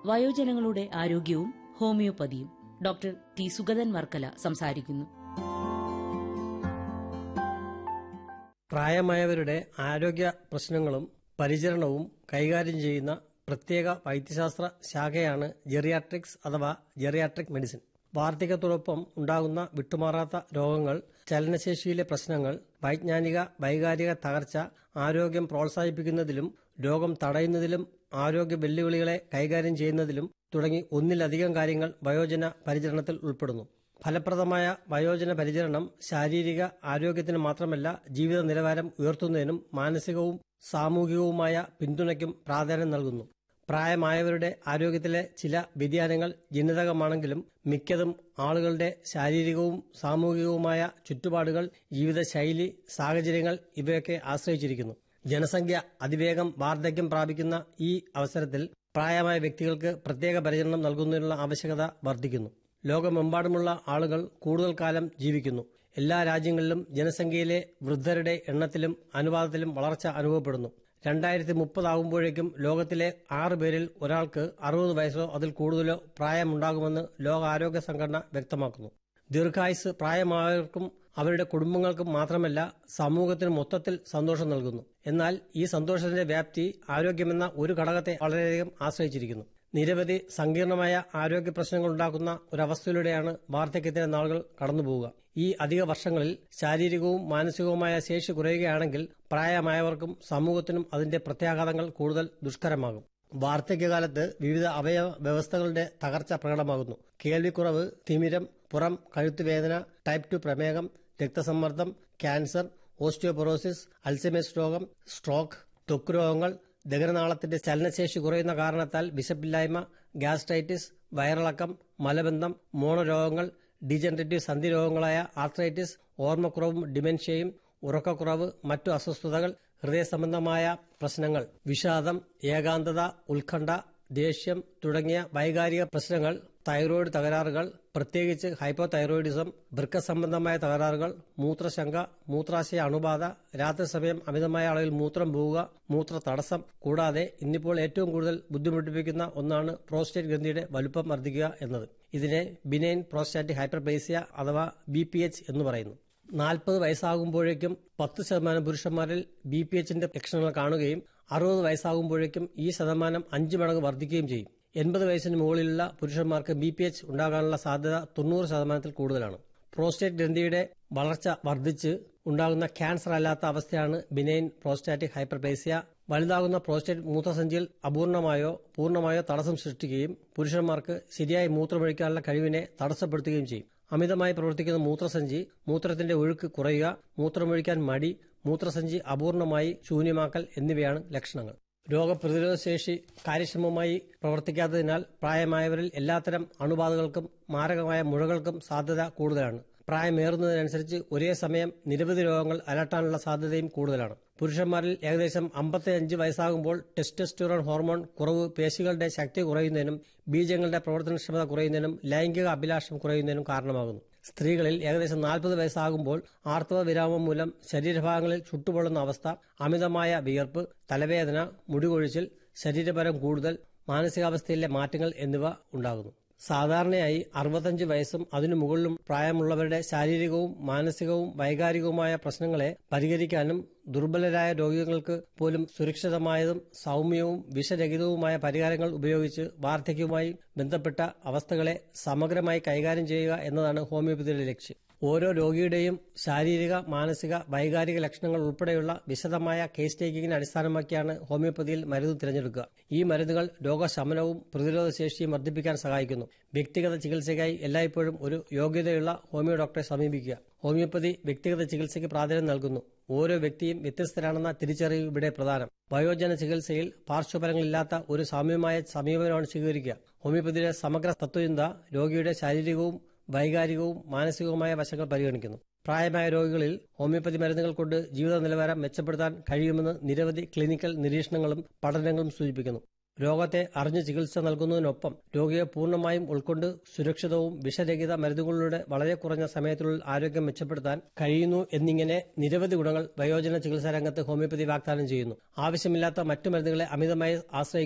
വയോജനങ്ങളുടെ ആരോഗ്യവും ഹോമിയോപ്പതിയും doctor T Sugathan Varkala സംസാരിക്കുന്നു പ്രായമായവരുടെ ആരോഗ്യ പ്രശ്നങ്ങളും പരിചരണവും കൈകാര്യം ചെയ്യുന്ന പ്രത്യേക വൈദ്യശാസ്ത്ര ശാഖയാണ് ജെറിയാട്രിക്സ് അഥവാ ജെറിയാട്രിക് മെഡിസിൻ വാർദ്ധക്യത്തോടൊപ്പം ഉണ്ടാകുന്ന വിട്ടുമാറാത്ത രോഗങ്ങൾ ചലനശേഷിയിലെ പ്രശ്നങ്ങൾ വൈജ്ഞാനിക വൈകാരിക തകർച്ച ആരോഗ്യം പ്രോത്സാഹിപ്പിക്കുന്നതിലും രോഗം തടയുന്നതിലും ആരോഗ്യ വെല്ലുവിളികളെ കൈകാര്യം ചെയ്യുന്നതിലും തുടങ്ങി ഒന്നിലധികം കാര്യങ്ങൾ വയോജന പരിചരണത്തിൽ ഉൾപ്പെടുന്നു ഫലപ്രദമായ വയോജന പരിചരണം ശാരീരിക ആരോഗ്യത്തിന് മാത്രമല്ല ജീവിത നിലവാരം ഉയർത്തുന്നതിനും മാനസികവും സാമൂഹികവുമായ പിന്തുണയ്ക്കും പ്രാധാന്യം നൽകുന്നു പ്രായമായവരുടെ ആരോഗ്യത്തിലെ ചില വ്യതിയാനങ്ങൾ ജനിതകമാണെങ്കിലും മിക്കതും ആളുകളുടെ ശാരീരികവും സാമൂഹികവുമായ ചുറ്റുപാടുകൾ ജീവിതശൈലി സാഹചര്യങ്ങൾ ഇവയൊക്കെ ആശ്രയിച്ചിരിക്കുന്നു ജനസംഖ്യ അതിവേഗം വാർദ്ധക്യം പ്രാപിക്കുന്ന ഈ അവസരത്തിൽ പ്രായമായ വ്യക്തികൾക്ക് പ്രത്യേക പരിചരണം നൽകുന്നതിനുള്ള ആവശ്യകത വർദ്ധിക്കുന്നു ലോകമെമ്പാടുമുള്ള ആളുകൾ കൂടുതൽ കാലം ജീവിക്കുന്നു എല്ലാ രാജ്യങ്ങളിലും ജനസംഖ്യയിലെ വൃദ്ധരുടെ എണ്ണത്തിലും അനുപാതത്തിലും വളർച്ച അനുഭവപ്പെടുന്നു രണ്ടായിരത്തി മുപ്പതാകുമ്പോഴേക്കും ലോകത്തിലെ ആറ് പേരിൽ ഒരാൾക്ക് അറുപത് വയസ്സോ അതിൽ കൂടുതലോ പ്രായമുണ്ടാകുമെന്ന് ലോകാരോഗ്യ സംഘടന വ്യക്തമാക്കുന്നു ദീർഘായുസ് പ്രായമായവർക്കും അവരുടെ കുടുംബങ്ങൾക്കും മാത്രമല്ല സമൂഹത്തിന് മൊത്തത്തിൽ സന്തോഷം നൽകുന്നു എന്നാൽ ഈ സന്തോഷത്തിന്റെ വ്യാപ്തി ആരോഗ്യമെന്ന ഒരു ഘടകത്തെ വളരെയധികം ആശ്രയിച്ചിരിക്കുന്നു നിരവധി സങ്കീർണമായ ആരോഗ്യ പ്രശ്നങ്ങൾ ഉണ്ടാക്കുന്ന ഒരവസ്ഥയിലൂടെയാണ് വാർദ്ധക്യത്തിന്റെ നാളുകൾ കടന്നുപോവുക ഈ അധിക വർഷങ്ങളിൽ ശാരീരികവും മാനസികവുമായ ശേഷി കുറയുകയാണെങ്കിൽ പ്രായമായവർക്കും സമൂഹത്തിനും അതിന്റെ പ്രത്യാഘാതങ്ങൾ കൂടുതൽ ദുഷ്കരമാകും വാർദ്ധക്യകാലത്ത് വിവിധ അവയവ വ്യവസ്ഥകളുടെ തകർച്ച പ്രകടമാകുന്നു കേൾവിക്കുറവ് തിമിരം പുറം കഴുത്തുവേദന ടൈപ്പ് ടു പ്രമേഹം രക്തസമ്മർദ്ദം ക്യാൻസർ ഓസ്റ്റിയോപൊറോസിസ് അൽസമേഴ്സ് രോഗം സ്ട്രോക്ക് ത്വക്ക് രോഗങ്ങൾ ദഹനനാളത്തിന്റെ ചലനശേഷി കുറയുന്ന കാരണത്താൽ വിശപ്പില്ലായ്മ ഗ്യാസ്ട്രൈറ്റിസ് വയറിളക്കം മലബന്ധം മോണരോഗങ്ങൾ ഡീജനറേറ്റീവ് സന്ധി രോഗങ്ങളായ ആർത്രൈറ്റിസ് ഓർമ്മക്കുറവും ഡിമെൻഷ്യയും ഉറക്കക്കുറവ് മറ്റു അസ്വസ്ഥതകൾ ഹൃദയ സംബന്ധമായ പ്രശ്നങ്ങൾ വിഷാദം ഏകാന്തത ഉത്കണ്ഠ ദേഷ്യം തുടങ്ങിയ വൈകാരിക പ്രശ്നങ്ങൾ തൈറോയിഡ് തകരാറുകൾ പ്രത്യേകിച്ച് ഹൈപ്പോതൈറോയിഡിസം വൃക്ക സംബന്ധമായ തകരാറുകൾ മൂത്രശങ്ക മൂത്രാശയ അണുബാധ രാത്രി സമയം അമിതമായ അളവിൽ മൂത്രം പോവുക മൂത്ര തടസ്സം കൂടാതെ ഇന്നിപ്പോൾ ഏറ്റവും കൂടുതൽ ബുദ്ധിമുട്ടിപ്പിക്കുന്ന ഒന്നാണ് പ്രോസ്റ്റേറ്റ് ഗ്രന്ഥിയുടെ വലുപ്പം വർദ്ധിക്കുക എന്നത് ഇതിനെ ബിനൈൻ പ്രോസ്റ്റാറ്റിക് ഹൈപ്പർപ്ലേസിയ അഥവാ ബി പി എച്ച് എന്ന് പറയുന്നു നാൽപ്പത് വയസ്സാകുമ്പോഴേക്കും പത്ത് ശതമാനം പുരുഷന്മാരിൽ ബി പി എച്ചിന്റെ ലക്ഷണങ്ങൾ കാണുകയും അറുപത് വയസ്സാകുമ്പോഴേക്കും ഈ ശതമാനം അഞ്ച് മടങ്ങ് വർദ്ധിക്കുകയും ചെയ്യും എൺപത് വയസ്സിന് മുകളിലുള്ള പുരുഷന്മാർക്ക് ബി പി എച്ച് ഉണ്ടാകാനുള്ള സാധ്യത തൊണ്ണൂറ് ശതമാനത്തിൽ കൂടുതലാണ് പ്രോസ്റ്റേറ്റ് ഗ്രന്ഥിയുടെ വളർച്ച വർദ്ധിച്ച് ഉണ്ടാകുന്ന ക്യാൻസർ അല്ലാത്ത അവസ്ഥയാണ് ബിനൈൻ പ്രോസ്റ്റാറ്റിക് ഹൈപ്പർപ്ലേസിയ വലുതാകുന്ന പ്രോസ്റ്റേറ്റ് മൂത്രസഞ്ചിയിൽ അപൂർണമായോ പൂർണ്ണമായോ തടസ്സം സൃഷ്ടിക്കുകയും പുരുഷന്മാർക്ക് ശരിയായി മൂത്രമൊഴിക്കാനുള്ള കഴിവിനെ തടസ്സപ്പെടുത്തുകയും ചെയ്യും അമിതമായി പ്രവർത്തിക്കുന്ന മൂത്രസഞ്ചി മൂത്രത്തിന്റെ ഒഴുക്ക് കുറയുക മൂത്രമൊഴിക്കാൻ മടി മൂത്രസഞ്ചി അപൂർണമായി ശൂന്യമാക്കൽ എന്നിവയാണ് ലക്ഷണങ്ങൾ രോഗപ്രതിരോധ ശേഷി കാര്യക്ഷമമായി പ്രവർത്തിക്കാത്തതിനാൽ പ്രായമായവരിൽ എല്ലാത്തരം അണുബാധകൾക്കും മാരകമായ മുഴകൾക്കും സാധ്യത കൂടുതലാണ് പ്രായമേറുന്നതിനനുസരിച്ച് ഒരേ സമയം നിരവധി രോഗങ്ങൾ അലട്ടാനുള്ള സാധ്യതയും കൂടുതലാണ് പുരുഷന്മാരിൽ ഏകദേശം അമ്പത്തിയഞ്ച് വയസ്സാകുമ്പോൾ ടെസ്റ്റോസ്റ്റിറോൺ ഹോർമോൺ കുറവ് പേശികളുടെ ശക്തി കുറയുന്നതിനും ബീജങ്ങളുടെ പ്രവർത്തനക്ഷമത കുറയുന്നതിനും ലൈംഗിക അഭിലാഷം കുറയുന്നതിനും കാരണമാകുന്നു സ്ത്രീകളിൽ ഏകദേശം നാൽപ്പത് വയസ്സാകുമ്പോൾ ആർത്തവ വിരാമം മൂലം ശരീരഭാഗങ്ങളിൽ ചുട്ടുപൊള്ളുന്ന അവസ്ഥ അമിതമായ വിയർപ്പ് തലവേദന മുടികൊഴിച്ചിൽ ശരീരപരം കൂടുതൽ മാനസികാവസ്ഥയിലെ മാറ്റങ്ങൾ എന്നിവ ഉണ്ടാകുന്നു സാധാരണയായി അറുപത്തഞ്ച് വയസ്സും അതിനു മുകളിലും പ്രായമുള്ളവരുടെ ശാരീരികവും മാനസികവും വൈകാരികവുമായ പ്രശ്നങ്ങളെ പരിഹരിക്കാനും ദുർബലരായ രോഗികൾക്ക് പോലും സുരക്ഷിതമായതും സൗമ്യവും വിഷരഹിതവുമായ പരിഹാരങ്ങൾ ഉപയോഗിച്ച് വാർദ്ധക്യവുമായി ബന്ധപ്പെട്ട അവസ്ഥകളെ സമഗ്രമായി കൈകാര്യം ചെയ്യുക എന്നതാണ് ഹോമിയോപ്പതിയുടെ ലക്ഷ്യം ഓരോ രോഗിയുടെയും ശാരീരിക മാനസിക വൈകാരിക ലക്ഷണങ്ങൾ ഉൾപ്പെടെയുള്ള വിശദമായ കേസ് ടേക്കിങ്ങിനെ അടിസ്ഥാനമാക്കിയാണ് ഹോമിയോപ്പതിയിൽ മരുന്ന് തിരഞ്ഞെടുക്കുക ഈ മരുന്നുകൾ രോഗശമനവും പ്രതിരോധ ശേഷിയും വർദ്ധിപ്പിക്കാൻ സഹായിക്കുന്നു വ്യക്തിഗത ചികിത്സയ്ക്കായി എല്ലായ്പ്പോഴും ഒരു യോഗ്യതയുള്ള ഹോമിയോ ഡോക്ടറെ സമീപിക്കുക ഹോമിയോപ്പതി വ്യക്തിഗത ചികിത്സയ്ക്ക് പ്രാധാന്യം നൽകുന്നു ഓരോ വ്യക്തിയും വ്യത്യസ്തരാണെന്ന തിരിച്ചറിവ് ഇവിടെ പ്രധാനം വയോജന ചികിത്സയിൽ പാർശ്വഫലങ്ങളില്ലാത്ത ഒരു സാമ്യമായ സമീപനമാണ് സ്വീകരിക്കുക ഹോമിയോപ്പതിയുടെ സമഗ്ര തത്വചിന്ത രോഗിയുടെ ശാരീരികവും വൈകാരികവും മാനസികവുമായ വശങ്ങൾ പരിഗണിക്കുന്നു പ്രായമായ രോഗികളിൽ ഹോമിയോപ്പതി മരുന്നുകൾ കൊണ്ട് ജീവിത നിലവാരം മെച്ചപ്പെടുത്താൻ കഴിയുമെന്ന് നിരവധി ക്ലിനിക്കൽ നിരീക്ഷണങ്ങളും പഠനങ്ങളും സൂചിപ്പിക്കുന്നു രോഗത്തെ അറിഞ്ഞ് ചികിത്സ നൽകുന്നതിനൊപ്പം രോഗിയെ പൂർണ്ണമായും ഉൾക്കൊണ്ട് സുരക്ഷിതവും വിഷരഹിത മരുന്നുകളിലൂടെ വളരെ കുറഞ്ഞ സമയത്തിനുള്ളിൽ ആരോഗ്യം മെച്ചപ്പെടുത്താൻ കഴിയുന്നു എന്നിങ്ങനെ നിരവധി ഗുണങ്ങൾ വയോജന ചികിത്സാ രംഗത്ത് ഹോമിയോപ്പതി വാഗ്ദാനം ചെയ്യുന്നു ആവശ്യമില്ലാത്ത മറ്റു മരുന്നുകളെ അമിതമായി ആശ്രയിക്കുക